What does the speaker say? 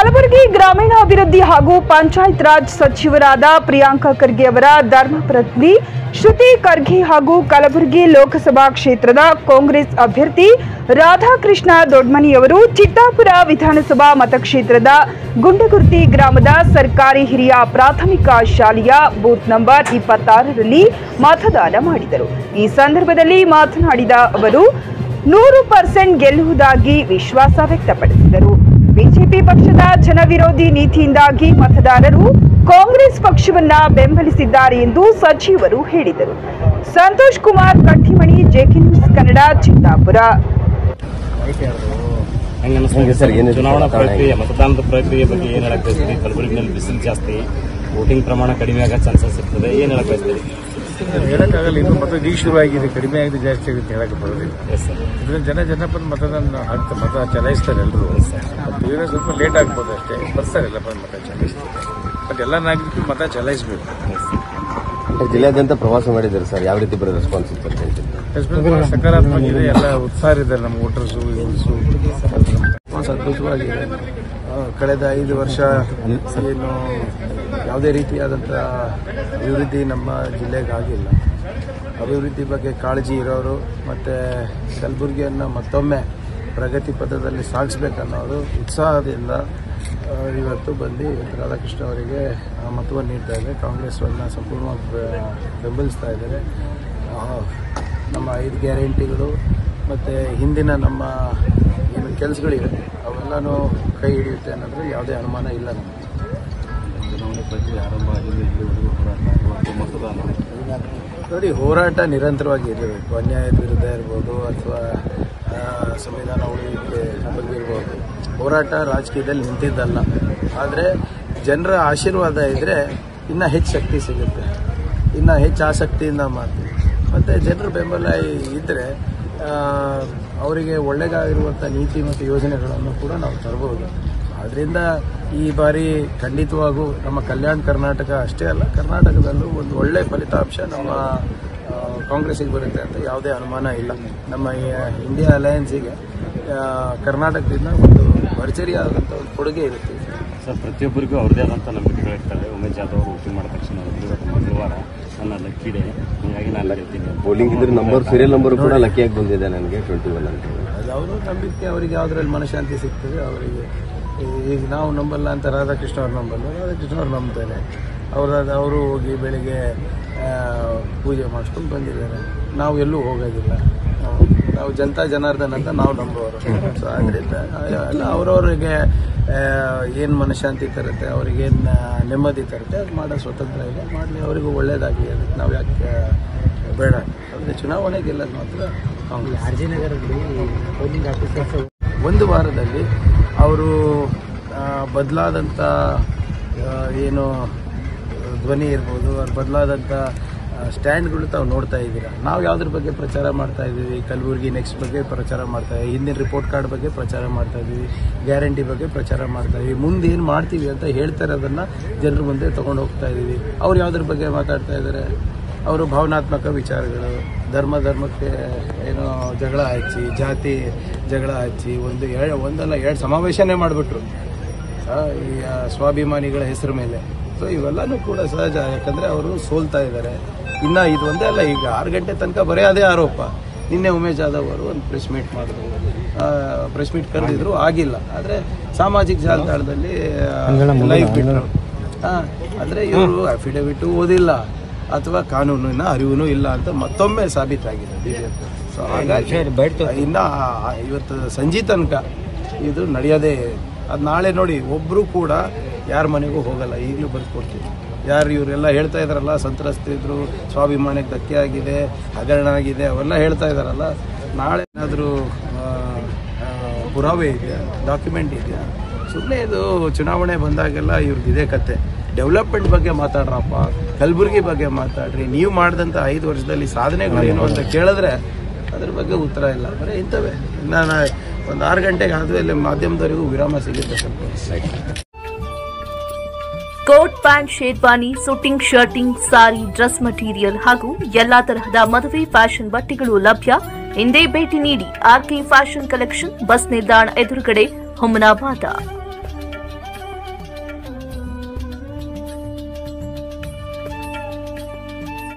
ಕಲಬುರಗಿ ಗ್ರಾಮೀಣಾಭಿವೃದ್ಧಿ ಹಾಗೂ ಪಂಚಾಯತ್ ರಾಜ್ ಸಚಿವರಾದ ಪ್ರಿಯಾಂಕಾ ಖರ್ಗೆ ಅವರ ಧರ್ಮಪತ್ನಿ ಶ್ರುತಿ ಖರ್ಗೆ ಹಾಗೂ ಕಲಬುರಗಿ ಲೋಕಸಭಾ ಕ್ಷೇತ್ರದ ಕಾಂಗ್ರೆಸ್ ಅಭ್ಯರ್ಥಿ ರಾಧಾಕೃಷ್ಣ ದೊಡ್ಮನಿಯವರು ಚಿತ್ತಾಪುರ ವಿಧಾನಸಭಾ ಮತಕ್ಷೇತ್ರದ ಗುಂಡಗುರ್ತಿ ಗ್ರಾಮದ ಸರ್ಕಾರಿ ಹಿರಿಯ ಪ್ರಾಥಮಿಕ ಶಾಲೆಯ ಬೂತ್ ನಂಬರ್ ಇಪ್ಪತ್ತಾರರಲ್ಲಿ ಮತದಾನ ಮಾಡಿದರು ಈ ಸಂದರ್ಭದಲ್ಲಿ ಮಾತನಾಡಿದ ಅವರು ನೂರು ಪರ್ಸೆಂಟ್ ಗೆಲ್ಲುವುದಾಗಿ ವಿಶ್ವಾಸ ವ್ಯಕ್ತಪಡಿಸಿದರು ಬಿಜೆಪಿ ಪಕ್ಷದ ಜನವಿರೋಧಿ ನೀತಿಯಿಂದಾಗಿ ಮತದಾರರು ಕಾಂಗ್ರೆಸ್ ಪಕ್ಷವನ್ನ ಬೆಂಬಲಿಸಿದ್ದಾರೆ ಎಂದು ಸಚಿವರು ಹೇಳಿದರು ಸಂತೋಷ್ ಕುಮಾರ್ ಕಟ್ಟಿಮಣಿ ಜೆಕೆ ನ್ಯೂಸ್ ಕನ್ನಡ ಚಿತ್ತಾಪುರ ಹೆಂಗ್ ಅನಿಸ್ತಾ ಹೆಂಗೆ ಸರ್, ಏನಿದೆ ಚುನಾವಣಾ ವಾತಾವರಣ ಪ್ರಕ್ರಿಯೆ ಮತದಾನದ ಪ್ರಕ್ರಿಯೆ ಬಗ್ಗೆ ಏನ್ ಹೇಳಕ್ ಬಯಸ್ತೀರಿ ಕಲಬುರಗಿನಲ್ಲಿ ಬಿಸಿಲು ಜಾಸ್ತಿ ವೋಟಿಂಗ್ ಪ್ರಮಾಣ ಕಡಿಮೆ ಆಗೋ ಚಾನ್ಸಸ್ ಇರ್ತದೆ ಏನ್ ಹೇಳಕ್ ಬಯಸ್ತೀರಿ ಹೇಳಕ್ಕಾಗಲ್ಲ ಇನ್ನು ಮತ ಈಗ ಶುರುವಾಗಿದೆ ಕಡಿಮೆ ಆಗಿದೆ ಜಾಸ್ತಿ ಆಗುತ್ತೆ ಹೇಳಕ್ಕೆ ಬರೋದಿಲ್ಲ ಎಸ್ ಸರ್ ಇದರಿಂದ ಜನ ಜನಪದ ಮತದಾನ ಹಾಕ್ತಾರೆ ಮತ ಚಲಾಯಿಸ್ತಾರೆ ಎಲ್ಲರೂ ಮತ್ತು ಏನೋ ಸ್ವಲ್ಪ ಲೇಟ್ ಆಗ್ಬೋದು ಅಷ್ಟೇ ಬರ್ತಾರೆ ಎಲ್ಲ ಬಂದು ಮತ ಚಲಾಯಿಸ್ತಾರೆ ಬಟ್ ಎಲ್ಲ ನಾಗರಿಕರು ಮತ ಚಲಾಯಿಸಬೇಕು ಜಿಲ್ಲೆಯಾದ್ಯಂತ ಪ್ರವಾಸ ಮಾಡಿದ್ದಾರೆ ಸರ್ ಯಾವ ರೀತಿ ಬರೋ ರೆಸ್ಪಾನ್ಸ್ ಇತ್ತು ರೆಸ್ಪಾನ್ಸ್ ಸಕಾರಾತ್ಮಕ ಇದೆ ಎಲ್ಲ ಉತ್ಸಾಹ ಇದ್ದಾರೆ ನಮ್ಮ ವೋಟರ್ಸು ಯೂತ್ಸು ರೆಸ್ಪಾನ್ಸ್ ಅದ್ಭುತವಾಗಿದೆ ಆ, ಕಳೆದ ಐದು ವರ್ಷ ಏನು ಯಾವುದೇ ರೀತಿಯಾದಂಥ ಅಭಿವೃದ್ಧಿ ನಮ್ಮ ಜಿಲ್ಲೆಗೆ ಆಗಿಲ್ಲ ಅಭಿವೃದ್ಧಿ ಬಗ್ಗೆ ಕಾಳಜಿ ಇರೋರು ಮತ್ತು ಕಲಬುರಗಿಯನ್ನು ಮತ್ತೊಮ್ಮೆ ಪ್ರಗತಿ ಪಥದಲ್ಲಿ ಸಾಗಿಸ್ಬೇಕನ್ನೋರು ಉತ್ಸಾಹದಿಂದ ಆ, ಇವತ್ತು ಬಂದು ರಾಧಾಕೃಷ್ಣ ಅವರಿಗೆ ಆ ಮತವನ್ನು ನೀಡ್ತಾ ಇದ್ದಾರೆ ಕಾಂಗ್ರೆಸ್ವನ್ನು ಸಂಪೂರ್ಣವಾಗಿ ಬೆ- ಬೆಂಬಲಿಸ್ತಾ ಇದ್ದಾರೆ ಆ, ನಮ್ಮ ಐದು ಗ್ಯಾರಂಟಿಗಳು ಮತ್ತು ಹಿಂದಿನ ನಮ್ಮ ಏನು ಕೆಲಸಗಳಿವೆ ಅವೆಲ್ಲನೂ ಕೈ ಹಿಡಿಯುತ್ತೆ ಅನ್ನೋದ್ರೆ ಯಾವುದೇ ಅನುಮಾನ ಇಲ್ಲ ನಮಗೆ ಚುನಾವಣೆ ಪ್ರಕ್ರಿಯೆ ಆರಂಭ ಆಗಿದೆ ಇಲ್ಲಿವರೆಗೂ ಹೋರಾಟ ಇವತ್ತು ಮತದಾನ ನೋಡಿ ಹೋರಾಟ ನಿರಂತರವಾಗಿ ಇರಬೇಕು ಅನ್ಯಾಯದ ವಿರುದ್ಧ ಇರ್ಬೋದು ಅಥವಾ ಆ, ಸಂವಿಧಾನ ಉಳಿವಿಕೆ ಬಗ್ಗೆ ಇರ್ಬೋದು ಹೋರಾಟ ರಾಜಕೀಯದಲ್ಲಿ ನಿಂತಿದ್ದಲ್ಲ ಆದರೆ ಜನರ ಆಶೀರ್ವಾದ ಇದ್ದರೆ ಇನ್ನೂ ಹೆಚ್ಚು ಶಕ್ತಿ ಸಿಗುತ್ತೆ ಇನ್ನೂ ಹೆಚ್ಚು ಆಸಕ್ತಿಯಿಂದ ಮಾಡ್ತೀವಿ ಮತ್ತು ಜನರ ಬೆಂಬಲ ಇದ್ದರೆ ಅವರಿಗೆ ಒಳ್ಳೆಯದಾಗಿರುವಂಥ ನೀತಿ ಮತ್ತು ಯೋಜನೆಗಳನ್ನು ಕೂಡ ನಾವು ತರಬಹುದು ಆದ್ದರಿಂದ ಈ ಬಾರಿ ಖಂಡಿತವಾಗೂ ನಮ್ಮ ಕಲ್ಯಾಣ ಕರ್ನಾಟಕ ಅಷ್ಟೇ ಅಲ್ಲ ಕರ್ನಾಟಕದಲ್ಲೂ ಒಂದು ಒಳ್ಳೆಯ ಫಲಿತಾಂಶ ನಮ್ಮ ಆ, ಕಾಂಗ್ರೆಸ್ಸಿಗೆ ಬರುತ್ತೆ ಅಂತ ಯಾವುದೇ ಅನುಮಾನ ಇಲ್ಲ ನಮ್ಮ ಈ ಇಂಡಿಯಾ ಅಲಯನ್ಸಿಗೆ ಆ, ಕರ್ನಾಟಕದಿಂದ ಒಂದು ಭರ್ಜರಿಯಾದಂಥ ಒಂದು ಕೊಡುಗೆ ಇರುತ್ತೆ ಸರ್ ಪ್ರತಿಯೊಬ್ಬರಿಗೂ ಅವ್ರದೇ ಆದಂಥ ನಂಬಿಕೆಗಳಿರ್ತವೆ ಉಮೇಶ್ ಜಾಧವ್ ಅವರು ವೋಟಿಂಗ್ ಮಾಡಿದ ತಕ್ಷಣ ಅವ್ರಿಗೆ ಇವತ್ತು ಮಂಗಳವಾರ ನನ್ನ ಲಕ್ಕಿ ಡೇ ಹೀಗಾಗಿ ನಾನು ಗೆಲ್ತೀನಿ ಪೋಲಿಂಗ್ ಇದ್ರೆ ನಂಬರ್ ಸೀರಿಯಲ್ ನಂಬರ್ ಕೂಡ ಲಕ್ಕಿಯಾಗಿ ಬಂದಿದೆ ನನಗೆ ಟ್ವೆಂಟಿ ಒನ್ ಅಂತ ಅದು ಅವರು ನಂಬಿಕೆ ಅವರಿಗೆ ಯಾವುದ್ರಲ್ಲಿ ಮನಃಶಾಂತಿ ಸಿಗ್ತದೆ ಅವರಿಗೆ ಈಗ ನಾವು ನಂಬಲ್ಲ ಅಂತ ರಾಧಾಕೃಷ್ಣ ಅವ್ರು ನಂಬಲ್ಲ ರಾಧಾಕೃಷ್ಣ ಅವ್ರು ನಂಬ್ತಾರೆ ಅವ್ರ ಅವರು ಹೋಗಿ ಬೆಳಿಗ್ಗೆ ಆ, ಪೂಜೆ ಮಾಡಿಸ್ಕೊಂಡು ಬಂದಿದ್ದಾರೆ ನಾವು ಎಲ್ಲೂ ಹೋಗೋದಿಲ್ಲ ನಾವು- ನಾವು ಜನತಾ ಜನಾರ್ದನ್ ಅಂತ ನಾವು ನಂಬೋರು ಸೊ ಅದರಿಂದ ಎಲ್ಲ ಅವರವರಿಗೆ ಏನು ಮನಃಶಾಂತಿ ತರುತ್ತೆ ಅವ್ರಿಗೇನು ನೆಮ್ಮದಿ ತರುತ್ತೆ ಅದು ಮಾಡೋ ಸ್ವತಂತ್ರ ಇದೆ ಮಾಡಲಿ ಅವರಿಗೂ ಒಳ್ಳೇದಾಗಿ ಅದಕ್ಕೆ ನಾವು ಯಾಕೆ ಬೇಡ ಅಂದರೆ ಚುನಾವಣೆ ಗೆಲ್ಲೋದು ಮಾತ್ರ ಕಾಂಗ್ರೆಸ್ ಒಂದು ವಾರದಲ್ಲಿ ಅವರು ಬದಲಾದಂಥ ಏನು ಧ್ವನಿ ಇರ್ಬೋದು ಅವ್ರು ಬದಲಾದಂಥ ಸ್ಟ್ಯಾಂಡ್ಗಳು ತಾವು ನೋಡ್ತಾ ಇದ್ದೀರಾ ನಾವು ಯಾವುದ್ರ ಬಗ್ಗೆ ಪ್ರಚಾರ ಮಾಡ್ತಾ ಇದ್ದೀವಿ ಕಲಬುರಗಿ ನೆಕ್ಸ್ಟ್ ಬಗ್ಗೆ ಪ್ರಚಾರ ಮಾಡ್ತಾ ಇದ್ದೀವಿ ಹಿಂದಿನ ರಿಪೋರ್ಟ್ ಕಾರ್ಡ್ ಬಗ್ಗೆ ಪ್ರಚಾರ ಮಾಡ್ತಾ ಇದ್ದೀವಿ ಗ್ಯಾರಂಟಿ ಬಗ್ಗೆ ಪ್ರಚಾರ ಮಾಡ್ತಾ ಇದ್ದೀವಿ ಮುಂದೆ ಏನು ಮಾಡ್ತೀವಿ ಅಂತ ಹೇಳ್ತಾ ಇರೋದನ್ನು ಜನರ ಮುಂದೆ ತೊಗೊಂಡು ಹೋಗ್ತಾ ಇದ್ದೀವಿ ಅವ್ರು ಯಾವುದ್ರ ಬಗ್ಗೆ ಮಾತಾಡ್ತಾ ಇದ್ದಾರೆ ಅವರು ಭಾವನಾತ್ಮಕ ವಿಚಾರಗಳು ಧರ್ಮ ಧರ್ಮಕ್ಕೆ ಏನೋ ಜಗಳ ಹಚ್ಚಿ ಜಾತಿ ಜಗಳ ಹಚ್ಚಿ ಒಂದು ಎರಡು ಒಂದಲ್ಲ ಎರಡು ಸಮಾವೇಶನೇ ಮಾಡಿಬಿಟ್ರು ಈ ಆ, ಸ್ವಾಭಿಮಾನಿಗಳ ಹೆಸರು ಮೇಲೆ ಸೊ ಇವೆಲ್ಲನೂ ಕೂಡ ಸಹಜ ಯಾಕಂದರೆ ಅವರು ಸೋಲ್ತಾ ಇದ್ದಾರೆ ಇನ್ನು ಇದು ಒಂದೇ ಅಲ್ಲ ಈಗ ಆರು ಗಂಟೆ ತನಕ ಬರೀ ಅದೇ ಆರೋಪ ನಿನ್ನೆ ಉಮೇಶ್ ಜಾಧವ್ ಅವರು ಒಂದು ಪ್ರೆಸ್ ಮೀಟ್ ಮಾಡಿದ್ರು ಪ್ರೆಸ್ ಮೀಟ್ ಕರೆದಿದ್ರು ಆಗಿಲ್ಲ ಆದರೆ ಸಾಮಾಜಿಕ ಜಾಲತಾಣದಲ್ಲಿ ಲೈವ್ ಬಿಟ್ಟರು ಅಂದರೆ ಇವರು ಅಫಿಡವಿಟ್ ಓದಿಲ್ಲ ಅಥವಾ ಕಾನೂನಿನ ಅರಿವು ಇಲ್ಲ ಅಂತ ಮತ್ತೊಮ್ಮೆ ಸಾಬೀತಾಗಿದೆ ಬಿಜೆಪಿ ಸೊ ಹಾಗಾಗಿ ಇನ್ನ ಆ- ಇವತ್ತು ಸಂಜೆ ತನಕ ಇದು ನಡೆಯೋದೇ ಅದು ನಾಳೆ ನೋಡಿ ಒಬ್ಬರು ಕೂಡ ಯಾರ ಮನೆಗೂ ಹೋಗಲ್ಲ ಈಗಲೂ ಬರ್ಕೊಡ್ತೀವಿ ಯಾರು ಇವರೆಲ್ಲ ಹೇಳ್ತಾ ಇದಾರಲ್ಲ ಸಂತ್ರಸ್ತಿದ್ರು ಸ್ವಾಭಿಮಾನಕ್ಕೆ ಧಕ್ಕೆ ಆಗಿದೆ ಹಗರಣ ಆಗಿದೆ ಅವೆಲ್ಲ ಹೇಳ್ತಾ ಇದಾರಲ್ಲ ನಾಳೆ ಏನಾದರೂ ಪುರಾವೆ ಇದೆಯಾ ಡಾಕ್ಯುಮೆಂಟ್ ಇದೆಯಾ ಸುಮ್ಮನೆ ಇದು ಚುನಾವಣೆ ಬಂದಾಗೆಲ್ಲ ಇವ್ರದ್ದು ಇದೇ ಕತೆ ಡೆವಲಪ್ಮೆಂಟ್ ಬಗ್ಗೆ ಮಾತಾಡ್ರಪ್ಪ ಕಲಬುರಗಿ ಬಗ್ಗೆ ಮಾತಾಡ್ರಿ ನೀವು ಮಾಡಿದಂಥ ಐದು ವರ್ಷದಲ್ಲಿ ಸಾಧನೆಗಳೇನು ಅಂತ ಕೇಳಿದ್ರೆ ಅದ್ರ ಬಗ್ಗೆ ಉತ್ತರ ಇಲ್ಲ ಬರೀ ಇಂಥವೇ ನಾನು ಒಂದು ಆರು ಗಂಟೆಗೆ ಆದಮೇಲೆ ಮಾಧ್ಯಮದವರಿಗೂ ವಿರಾಮ ಸಿಗುತ್ತೆ ಸ್ವಲ್ಪ coat pant sherwani suiting shirting sari dress material ಹಾಗೂ ಎಲ್ಲಾ ತರಹದ ಮದುವೆ ಫ್ಯಾಷನ್ ಬಟ್ಟೆಗಳು ಲಭ್ಯ ಹಿಂದೆ ಭೇಟಿ ನೀಡಿ ಆರ್ಕೆ ಫ್ಯಾಷನ್ ಕಲೆಕ್ಷನ್ ಬಸ್ ನಿಲ್ದಾಣ ಎದುರುಗಡೆ ಹುಮನಾಬಾದ